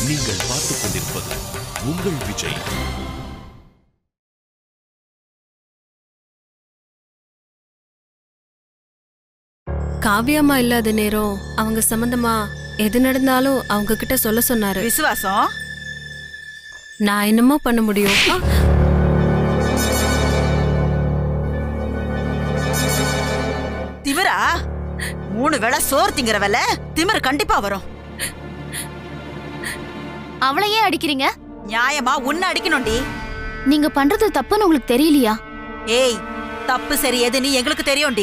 நீங்கள் பார்த்துக் கொண்டிருப்பது உங்கள் விஜய் காவியம்மா இல்லாத நேரம் அவங்க சம்பந்தமா எது நடந்தாலும் அவங்க கிட்ட சொல்ல சொன்னாரு விசுவாசம் நான் என்னமோ பண்ண முடியும் ஆ, திமிரா மூணு வேளை சோறு திங்கிற வேலை திமிரு கண்டிப்பா வரும் அவளை ஏன் அடிக்கிறீங்க நியாயமா உன்னை அடிக்கணும்டி நீங்க பண்றது தப்புன்னு உங்களுக்கு தெரியலையா ஏய் தப்பு சரி எதுன்னு எங்களுக்கு தெரியும்டி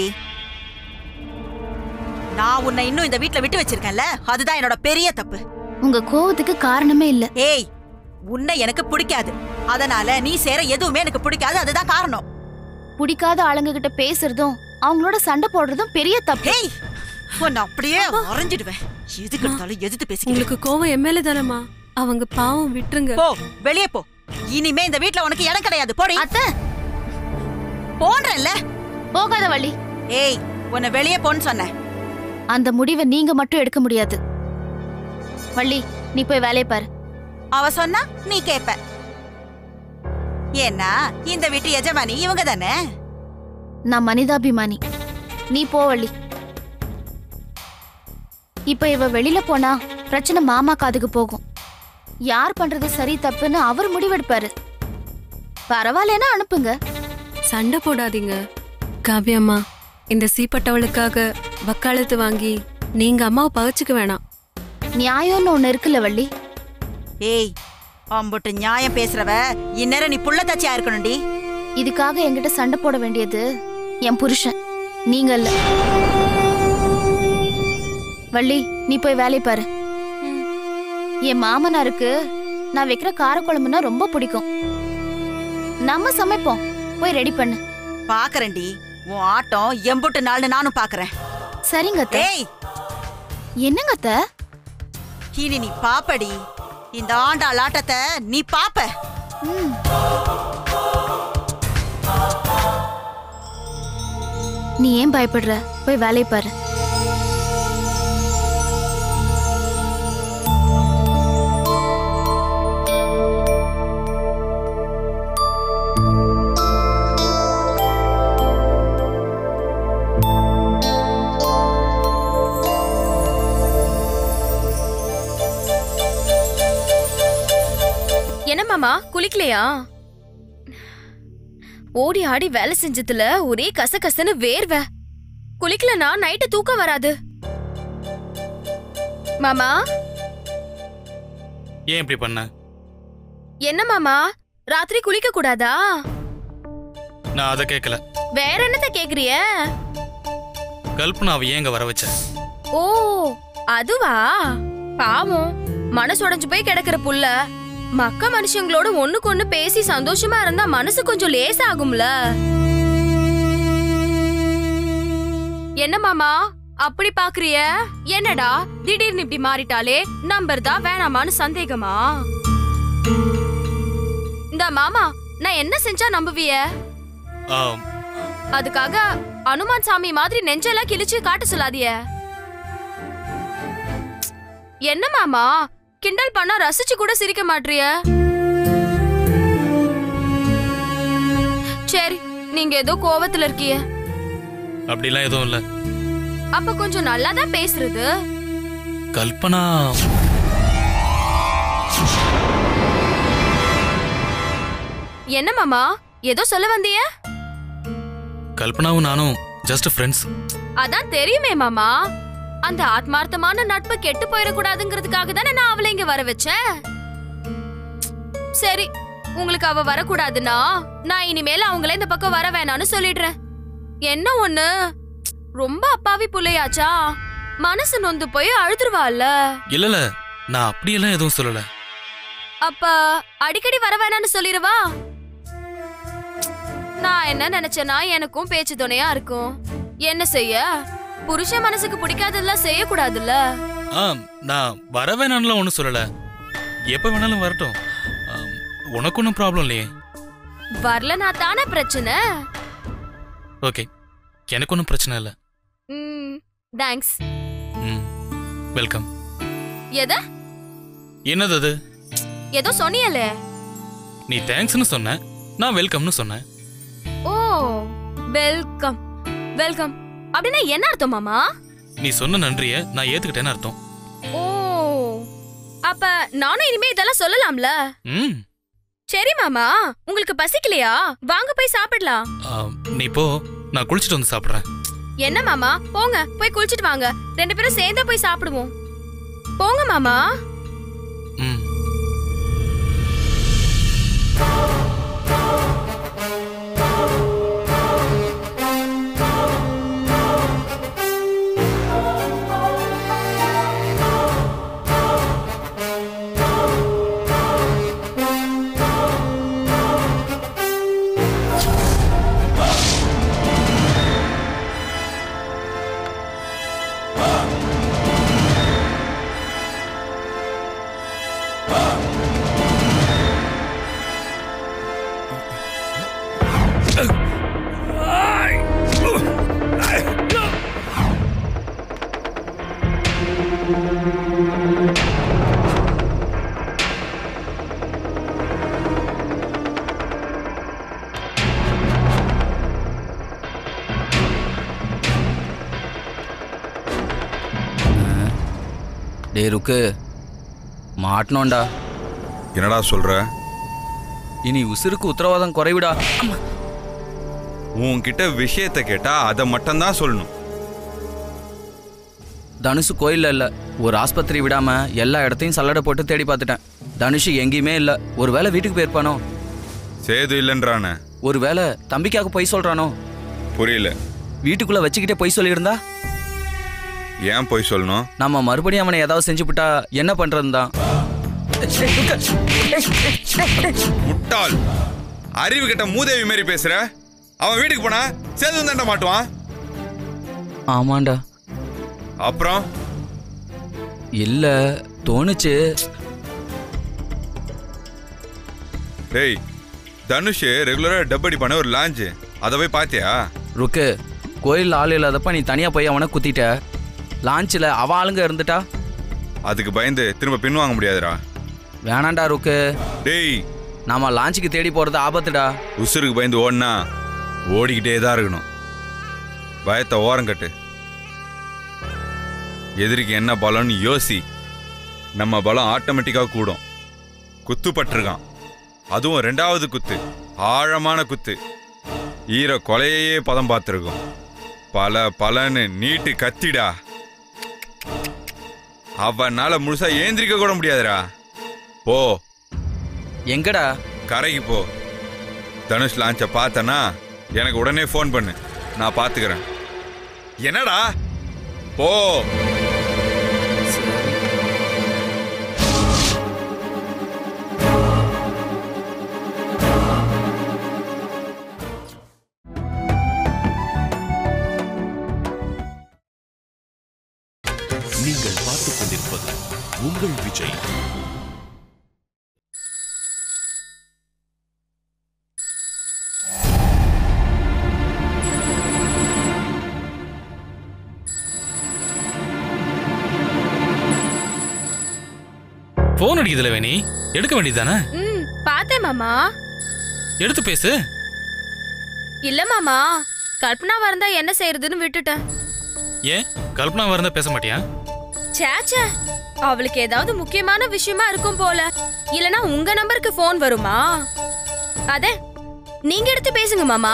நான் உன்னை இன்னும் இந்த வீட்ல விட்டு வச்சிருக்கேன்ல அதுதான் என்னோட பெரிய தப்பு உங்க கோவத்துக்கு காரணமே இல்ல ஏய் உன்னை எனக்கு பிடிக்காது அதனால நீ சேர எதுவுமே எனக்கு பிடிக்காது அதுதான் காரணம் பிடிக்காத ஆளுங்க கிட்ட பேசுறதும் அவங்களோட சண்டை போடுறதும் பெரிய தப்பு ஏய் உன்னை அப்படியே வரைஞ்சிடுவேன் எதுக்கு எடுத்தாலும் எதிர்த்து பேசிக்கிட்டு உங்களுக்கு கோவம் எம்எல்ஏ தானம்மா அவங்க பாவம் விட்டுருங்க போ வெளியே போ இனிமே இந்த வீட்ல உனக்கு இடம் கிடையாது போடி அத்தை போன்றல்ல போகாத வள்ளி ஏய் உன்னை வெளியே போன்னு சொன்னேன் அந்த முடிவை நீங்க மட்டும் எடுக்க முடியாது வள்ளி நீ போய் வேலையை பாரு அவ சொன்னா நீ கேப்ப ஏன்னா இந்த வீட்டு எஜமானி இவங்க தானே நான் மனிதாபிமானி நீ போ வள்ளி இப்ப இவ வெளியில போனா பிரச்சனை மாமா காதுக்கு போகும் யார் பண்றது சரி தப்புன்னு அவர் முடிவெடுப்பாரு பரவாயில்லன்னா அனுப்புங்க சண்டை போடாதீங்க காவியம்மா இந்த சீப்பட்டவளுக்காக வக்காலத்து வாங்கி நீங்க அம்மாவை பகச்சுக்க வேணாம் நியாயம்னு ஒண்ணு இருக்குல்ல வள்ளி ஏய் அம்புட்டு நியாயம் பேசுறவ இந்நேரம் நீ புள்ள தச்சியா இருக்கணும்டி இதுக்காக என்கிட்ட சண்டை போட வேண்டியது என் புருஷன் நீங்க இல்ல வள்ளி நீ போய் வேலையை பாரு என் மாமனாருக்கு நான் வைக்கிற காரக்குழம்புனா ரொம்ப பிடிக்கும் நம்ம சமைப்போம் போய் ரெடி பண்ணு பாக்குறேன்டி உன் ஆட்டம் எம்புட்டு நாள்னு நானும் பாக்குறேன் சரிங்க அத்தை. ஏய் என்னங்க அத்தை இனி நீ பாப்படி இந்த ஆண்டாள் ஆட்டத்தை நீ பாப்ப ம். நீ ஏன் பயப்படுற போய் வேலையை பாரு என்ன மாமா குளிக்கலையா ஓடி ஆடி வேலை செஞ்சதுல ஒரே கசகசன்னு வேர்வை குளிக்கலனா நைட்டு தூக்கம் வராது மாமா ஏன் இப்படி பண்ண என்ன மாமா ராத்திரி குளிக்க கூடாதா நான் அதை கேட்கல வேற என்னத்த கேக்குறிய கல்பனாவை ஏங்க வர வச்ச ஓ அதுவா பாவம் மனசு உடைஞ்சு போய் கிடக்குற புள்ள மக்க மனுஷங்களோட ஒண்ணுக்கு ஒண்ணு பேசி சந்தோஷமா இருந்தா மனசு கொஞ்சம் லேசாகும்ல என்ன மாமா அப்படி பாக்குறிய என்னடா திடீர்னு இப்படி மாறிட்டாலே நம்பர் தான் வேணாமான்னு சந்தேகமா இந்த மாமா நான் என்ன செஞ்சா நம்புவிய ஆம், அதுக்காக அனுமான் சாமி மாதிரி நெஞ்செல்லாம் கிழிச்சு காட்ட சொல்லாதிய என்ன மாமா கிண்டல் பண்ணா ரசிச்சு கூட சிரிக்க மாட்றிய சரி நீங்க ஏதோ கோவத்துல இருக்கிய அப்படிலாம் எதுவும் இல்ல அப்ப கொஞ்சம் நல்லா தான் பேசுறது கல்பனா என்ன மாமா ஏதோ சொல்ல வந்திய கல்பனாவும் நானும் ஜஸ்ட் ஃப்ரெண்ட்ஸ் அதான் தெரியுமே மாமா அந்த ஆத்மார்த்தமான நட்பு கெட்டு போயிடக்கூடாதுங்கிறதுக்காக தானே நான் அவளை இங்க வர வச்சேன் சரி உங்களுக்கு அவ வரக்கூடாதுன்னா நான் இனிமேல் அவங்கள இந்த பக்கம் வர வேணாம்னு சொல்லிடுறேன் என்ன ஒண்ணு ரொம்ப அப்பாவி புள்ளையாச்சா மனசு நொந்து போய் அழுதுருவாள்ல இல்லல நான் அப்படியெல்லாம் எதுவும் சொல்லல அப்ப அடிக்கடி வர வேணாம்னு சொல்லிடுவா நான் என்ன நினைச்சேன்னா எனக்கும் பேச்சு துணையா இருக்கும் என்ன செய்ய புருஷன் மனசுக்கு பிடிக்காததெல்லாம் செய்யக்கூடாதுல்ல ஆ நான் வர வேணாம்லாம் ஒன்றும் சொல்லல எப்போ வேணாலும் வரட்டும் ஆம், உனக்கு ஒன்றும் ப்ராப்ளம் இல்லையே வரலனா தானே பிரச்சனை ஓகே எனக்கு ஒன்றும் பிரச்சனை இல்லை ம் தேங்க்ஸ் ம் வெல்கம் எத என்னது அது ஏதோ சொன்னியலே நீ தேங்க்ஸ்னு சொன்ன நான் வெல்கம்னு சொன்னேன் ஓ வெல்கம் வெல்கம் அப்படின்னா என்ன அர்த்தம் மாமா நீ சொன்ன நன்றிய நான் ஏத்துக்கிட்டேன்னு அர்த்தம் ஓ அப்ப நானும் இனிமே இதெல்லாம் சொல்லலாம்ல ம் சரி மாமா உங்களுக்கு பசிக்கலையா வாங்க போய் சாப்பிடலாம் ஆ, நீ போ நான் குளிச்சுட்டு வந்து சாப்பிட்றேன் என்ன மாமா போங்க போய் குளிச்சிட்டு வாங்க ரெண்டு பேரும் சேர்ந்தே போய் சாப்பிடுவோம் போங்க மாமா ம் டேய் ருக்கு மாட்டணும்டா என்னடா சொல்ற இனி உசுருக்கு உத்தரவாதம் குறைவிடா உன்கிட்ட விஷயத்தை கேட்டா அதை மட்டும்தான் சொல்லணும் தனுஷு கோயில்ல இல்ல ஒரு ஆஸ்பத்திரி விடாம எல்லா இடத்தையும் சல்லடை போட்டு தேடி பார்த்துட்டேன் தனுஷு எங்கேயுமே இல்ல ஒருவேளை வீட்டுக்கு போயிருப்பானோ சேது இல்லைன்றானே ஒருவேளை தம்பிக்காக பொய் சொல்றானோ புரியல வீட்டுக்குள்ள வச்சுக்கிட்டே பொய் சொல்லியிருந்தா ஏன் போய் சொல்லணும் நம்ம மறுபடியும் அவனை ஏதாவது செஞ்சுவிட்டா என்ன பண்றது தான் முட்டாள் அறிவு கிட்ட மூதேவி மாதிரி பேசுற அவன் வீட்டுக்கு போனா சேது தாண்ட மாட்டுவான் ஆமாண்டா அப்புறம் இல்ல தோணுச்சு டேய் தனுஷ் ரெகுலரா டப் அடிப்பான ஒரு லாஞ்சு அதை போய் பாத்தியா ருக்கு கோயில் ஆள் இல்லாதப்ப நீ தனியா போய் அவனை குத்திட்ட லான்ச்சில் அவ ஆளுங்க இருந்துட்டா அதுக்கு பயந்து திரும்ப பின் வாங்க முடியாதுடா வேணாண்டா ருக்கு டேய் நாம லான்ச்சுக்கு தேடி போறது ஆபத்துடா உசுருக்கு பயந்து ஓடினா ஓடிக்கிட்டே தான் இருக்கணும் பயத்தை ஓரம் கட்டு எதிரிக்கு என்ன பலம்னு யோசி நம்ம பலம் ஆட்டோமேட்டிக்காக கூடும் குத்து பட்டிருக்கான் அதுவும் ரெண்டாவது குத்து ஆழமான குத்து ஈர கொலையையே பதம் பார்த்துருக்கோம் பல பலன்னு நீட்டு கத்திடா அவனால முழுசா ஏந்திரிக்க கூட முடியாதுடா போ எங்கடா கரைக்கு போ தனுஷ் லான்ச்சை பார்த்தனா எனக்கு உடனே ஃபோன் பண்ணு நான் பார்த்துக்கிறேன் என்னடா போ நீங்கள் பார்த்துக் கொண்டிருப்பது உங்கள் விஜய் ஃபோன் அடிக்குதுல வேணி எடுக்க வேண்டியதானே ம் பார்த்தேன் மாமா எடுத்து பேசு இல்ல மாமா கல்பனா வரந்தா என்ன செய்யறதுன்னு விட்டுட்டேன் ஏன் கல்பனா வரந்தா பேச மாட்டியா சேச்சே அவளுக்கு ஏதாவது முக்கியமான விஷயமா இருக்கும் போல இல்லனா உங்க நம்பருக்கு ஃபோன் வருமா அதே நீங்க எடுத்து பேசுங்க மாமா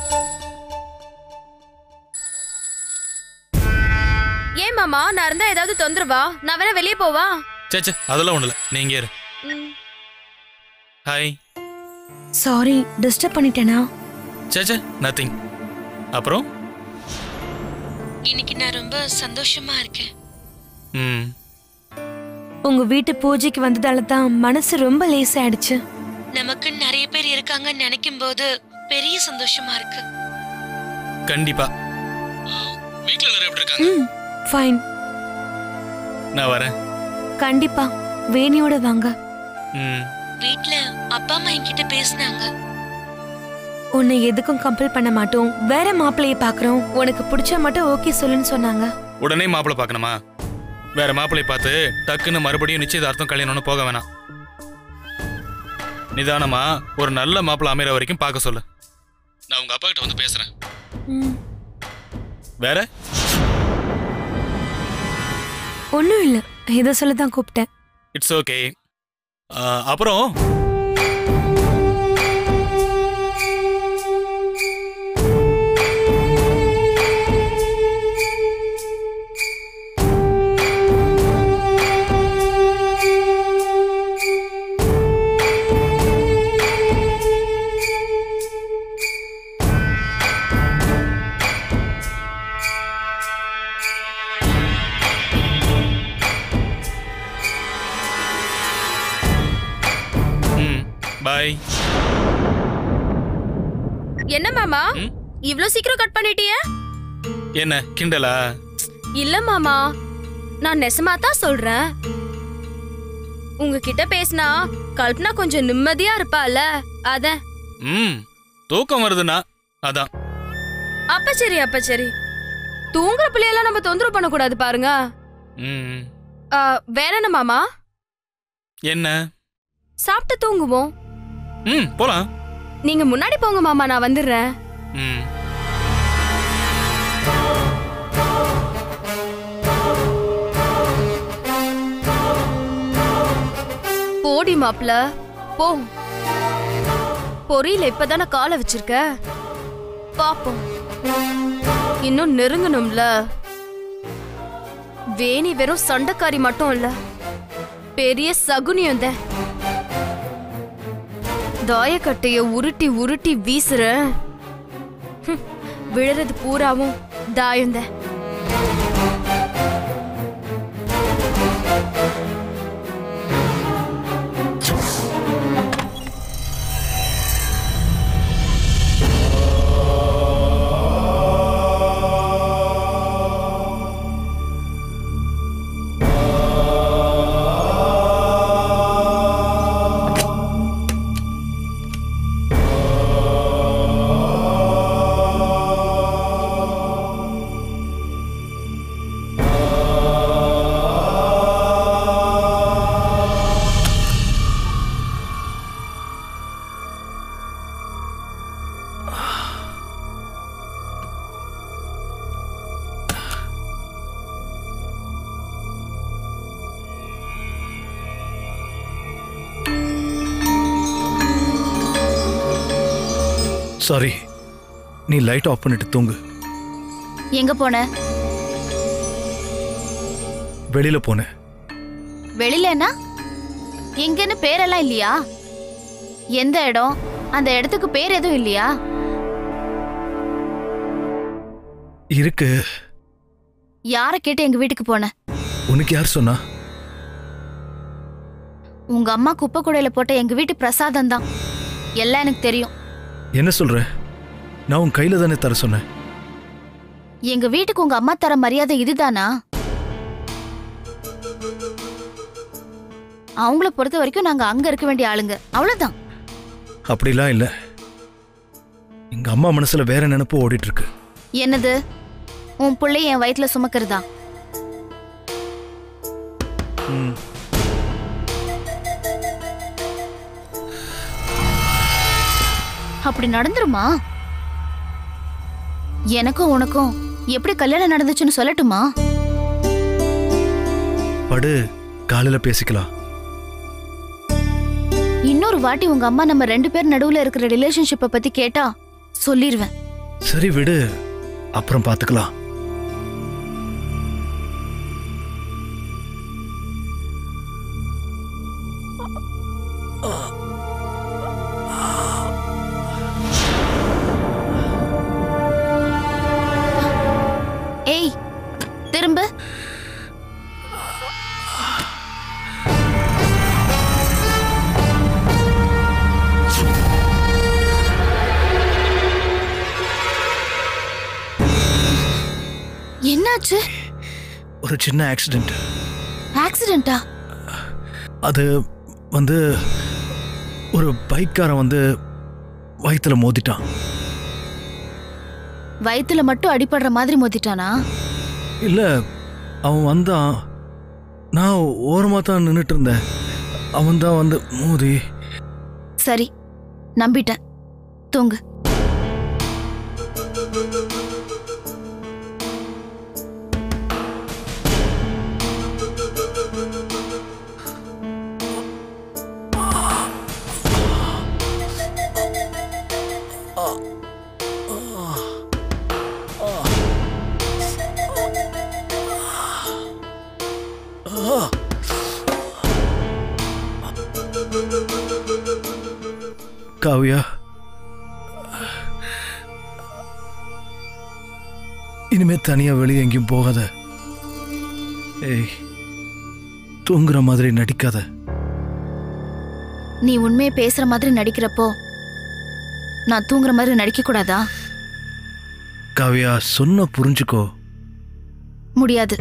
ஏன் மாமா நான் இருந்தா ஏதாவது தொந்தரவா நான் வேணா வெளியே போவா சேச்சே அதெல்லாம் ஒண்ணுல நீங்க இரு ம். ஹாய் சாரி டிஸ்டர்ப் பண்ணிட்டேனா சேச்சே நத்திங் அப்புறம் இன்னைக்கு நான் ரொம்ப சந்தோஷமா இருக்கேன் ம் உங்க வீட்டு பூஜைக்கு வந்ததால தான் மனசு ரொம்ப லேசாயிடுச்சு நமக்கு நிறைய பேர் இருக்காங்கன்னு நினைக்கும் போது பெரிய சந்தோஷமா இருக்கு கண்டிப்பா வீட்ல எல்லாரும் எப்படி இருக்காங்க ம் ஃபைன் நான் வரேன் கண்டிப்பா வேணியோட வாங்க ம் வீட்ல அப்பா அம்மா என்கிட்ட பேசினாங்க உன்னை எதுக்கும் கம்பல் பண்ண மாட்டோம் வேற மாப்பிள்ளைய பாக்குறோம் உனக்கு பிடிச்ச மட்டும் ஓகே சொல்லுன்னு சொன்னாங்க உடனே மாப்பிள்ளை பார்க்கணுமா வேற மாப்பிள்ளை பார்த்து டக்குன்னு மறுபடியும் நிச்சயதார்த்தம் கல்யாணம்னு போக வேணாம் நிதானமா ஒரு நல்ல மாப்பிள்ளை அமைகிற வரைக்கும் பார்க்க சொல்லு நான் உங்க அப்பா கிட்ட வந்து பேசுறேன் வேற ஒன்றும் இல்லை இதை சொல்ல தான் கூப்பிட்டேன் இட்ஸ் ஓகே அப்புறம் ம் பாய் என்ன மாமா ம்? இவ்ளோ சீக்கிரம் கட் பண்ணிட்டிய என்ன கிண்டலா இல்ல மாமா நான் நெசமா தான் சொல்றேன் உங்ககிட்ட பேசினா கல்பனா கொஞ்சம் நிம்மதியா இருப்பால அத ம் தூக்கம் வருதுண்ணா அதான் அப்ப சரி அப்ப சரி தூங்குற பிள்ளையெல்லாம் நம்ம தொந்தரவு பண்ணக்கூடாது பாருங்க ம் ஆ, வேற என்ன மாமா என்ன சாப்பிட்டு தூங்குவோம் ம் போலாம் நீங்க முன்னாடி போங்க மாமா நான் வந்துடுறேன் ம் போடி மாப்ள போ பொரியல இப்பதானே காலை வச்சிருக்க பாப்போம் இன்னும் நெருங்கணும்ல வேணி வெறும் சண்டைக்காரி மட்டும் இல்ல பெரிய சகுனியம் தான் தாயக்கட்டைய உருட்டி உருட்டி வீசுற ஹம், விழுறது பூராவும் தாயந்த சாரி நீ லைட் ஆஃப் பண்ணிட்டு தூங்கு எங்க போன வெளியில போனேன் வெளியிலனா எங்கன்னு பேரெல்லாம் இல்லையா எந்த இடம் அந்த இடத்துக்கு பேர் எதுவும் இல்லையா இருக்கு யாரை கேட்டு எங்க வீட்டுக்கு போன உனக்கு யார் சொன்னா உங்க அம்மா குப்பை கூடையில போட்ட எங்க வீட்டு பிரசாதம் தான் எல்லாம் எனக்கு தெரியும் என்ன சொல்ற நான் உன் கையில தானே தர சொன்னேன் எங்க வீட்டுக்கு உங்க அம்மா தர மரியாதை இதுதானா அவங்கள பொறுத்த வரைக்கும் நாங்க அங்க இருக்க வேண்டிய ஆளுங்க அவ்வளவுதான் அப்படிலாம் இல்ல எங்க அம்மா மனசுல வேற நினைப்பு ஓடிட்டு இருக்கு என்னது உன் பிள்ளை என் வயிற்றுல சுமக்கிறதா ம். அப்படி நடந்துருமா எனக்கும் உனக்கும் எப்படி கல்யாணம் நடந்துச்சுன்னு சொல்லட்டுமா படு காலையில பேசிக்கலாம் இன்னொரு வாட்டி உங்க அம்மா நம்ம ரெண்டு பேர் நடுவுல இருக்கிற ரிலேஷன்ஷிப்பை பத்தி கேட்டா சொல்லிருவேன் சரி விடு அப்புறம் பாத்துக்கலாம் ஏய் திரும்ப என்னாச்சு ஒரு சின்ன ஆக்சிடென்ட் ஆக்சிடென்ட்டா அது வந்து ஒரு பைக்காரன் வந்து வயித்துல மோதிட்டான் வயித்துல மட்டும் அடிபடுற மாதிரி மோதிட்டானா இல்ல அவன் வந்தான் நான் ஓரமாக தான் நின்றுட்டு இருந்தேன் அவன் தான் வந்து மோதி சரி நம்பிட்டேன் தூங்கு காவியா இனிமே தனியா வெளியே எங்கேயும் போகாத ஏய் தூங்குற மாதிரி நடிக்காத நீ உண்மையை பேசுற மாதிரி நடிக்கிறப்போ நான் தூங்குற மாதிரி நடிக்க கூடாதா காவியா சொன்ன புரிஞ்சுக்கோ முடியாது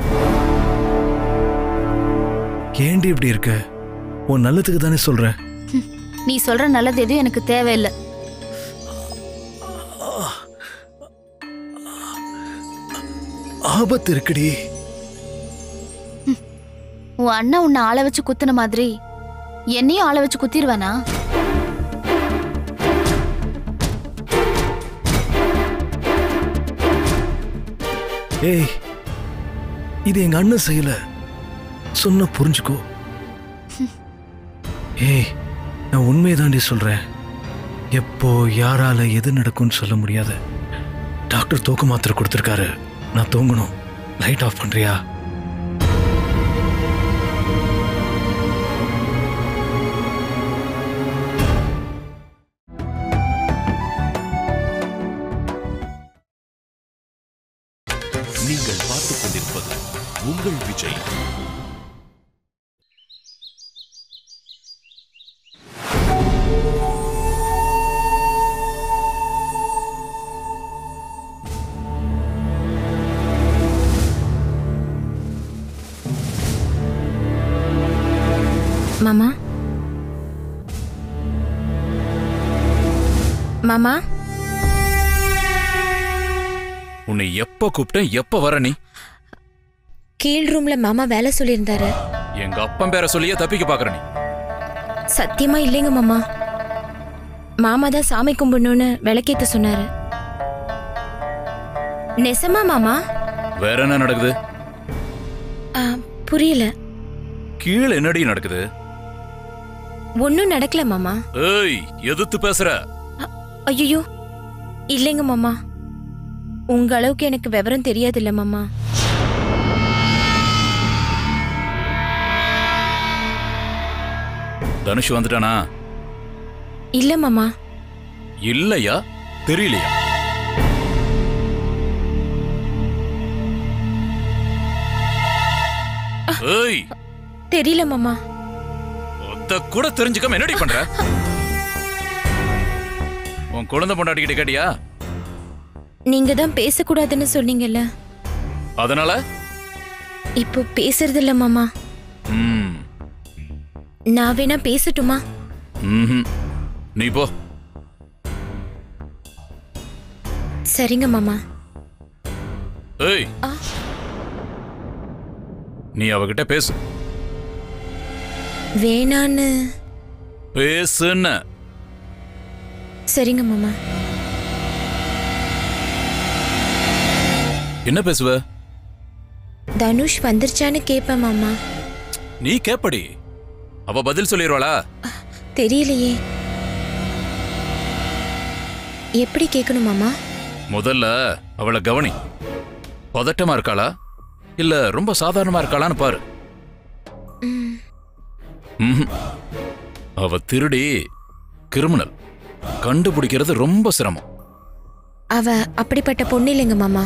ஏண்டி இப்படி இருக்க உன் நல்லதுக்கு தானே சொல்றேன் நீ சொல்ற நல்லது எதுவும் எனக்கு தேவையில்லை ஆபத்து இருக்குடி உன் அண்ணன் உன்னை ஆள வச்சு குத்துன மாதிரி என்னையும் ஆள வச்சு குத்திடுவானா ஏய் இது எங்க அண்ணன் செய்யல சொன்ன புரிஞ்சுக்கோ ஏய் நான் உண்மையை தாண்டி சொல்றேன் எப்போ யாரால எது நடக்கும்னு சொல்ல முடியாது டாக்டர் தூக்க மாத்திரை கொடுத்துருக்காரு நான் தூங்கணும் லைட் ஆஃப் பண்றியா நீங்கள் பார்த்துக் கொண்டிருப்பது உங்கள் விஜய் மாமா மாமா உன்னை எப்ப கூப்பிட்டேன் எப்ப வர நீ கீழ் ரூம்ல மாமா வேலை சொல்லியிருந்தாரு எங்க அப்பன் பேரை சொல்லியே தப்பிக்க பாக்குற நீ சத்தியமா இல்லைங்க மாமா மாமா தான் சாமி கும்பிடணும்னு விளக்கேத்த சொன்னாரு நெசமா மாமா வேற என்ன நடக்குது ஆ, புரியல கீழே என்னடி நடக்குது ஒன்னும் நடக்கல மாமா ஏய் எதிர்த்து பேசுற ஐயோ இல்லைங்க மாமா உங்க அளவுக்கு எனக்கு விவரம் தெரியாதுல்ல மாமா தனுஷ் வந்துட்டானா இல்ல மாமா இல்லையா தெரியலையா ஏய் தெரியல மாமா அத கூட தெரிஞ்சுக்காம என்னடி பண்ற உன் குழந்தை பொண்டாட்டிக்கிட்ட கேட்டியா நீங்க தான் பேசக்கூடாதுன்னு சொன்னீங்கல்ல அதனால இப்போ பேசுறது இல்ல மாமா ம் நான் வேணா பேசட்டுமா ம்ஹும். நீ போ சரிங்க மாமா ஏய் ஆ. நீ அவகிட்ட பேசு வேணான்னு பேசுன்னு சரிங்க மாமா என்ன பேசுவ தனுஷ் வந்துருச்சான்னு கேட்பேன் மாமா நீ கேப்படி அவ பதில் சொல்லிடுவாளா தெரியலையே எப்படி கேட்கணும் மாமா முதல்ல அவளை கவனி பதட்டமா இருக்காளா இல்ல ரொம்ப சாதாரணமா இருக்காளான்னு பாரு ம், ம்ஹும். அவ திருடி கிரிமினல் கண்டுபிடிக்கிறது ரொம்ப சிரமம் அவ அப்படிப்பட்ட பொண்ணு இல்லைங்க மாமா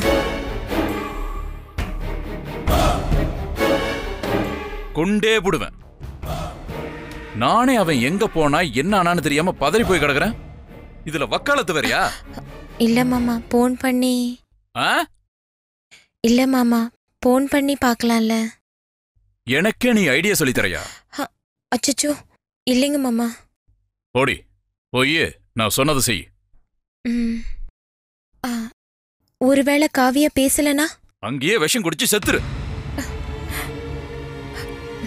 கொண்டே விடுவேன் நானே அவன் எங்க போனா என்ன ஆனான்னு தெரியாம பதறி போய் கிடக்குறேன் இதுல வக்காலத்து வேறயா இல்ல மாமா போன் பண்ணி ஆ? இல்ல மாமா போன் பண்ணி பார்க்கலாம்ல எனக்கே நீ ஐடியா சொல்லி தரையா அச்சச்சோ இல்லைங்க மாமா ஓடி போய் நான் சொன்னதை செய் ம். ஆ, ஒருவேளை காவியா பேசலனா அங்கேயே விஷம் குடிச்சு செத்துரு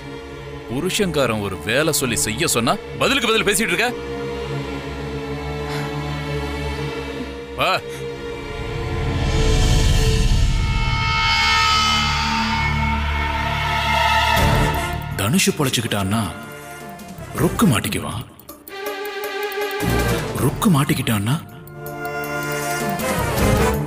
புருஷன்காரன் ஒரு வேலை சொல்லி செய்ய சொன்னா பதிலுக்கு பதில் பேசிட்டு இருக்க வா தனுஷு பொழைச்சுக்கிட்டான்னா ருக்கு மாட்டிக்குவான் ருக்கு மாட்டிக்கிட்டான்னா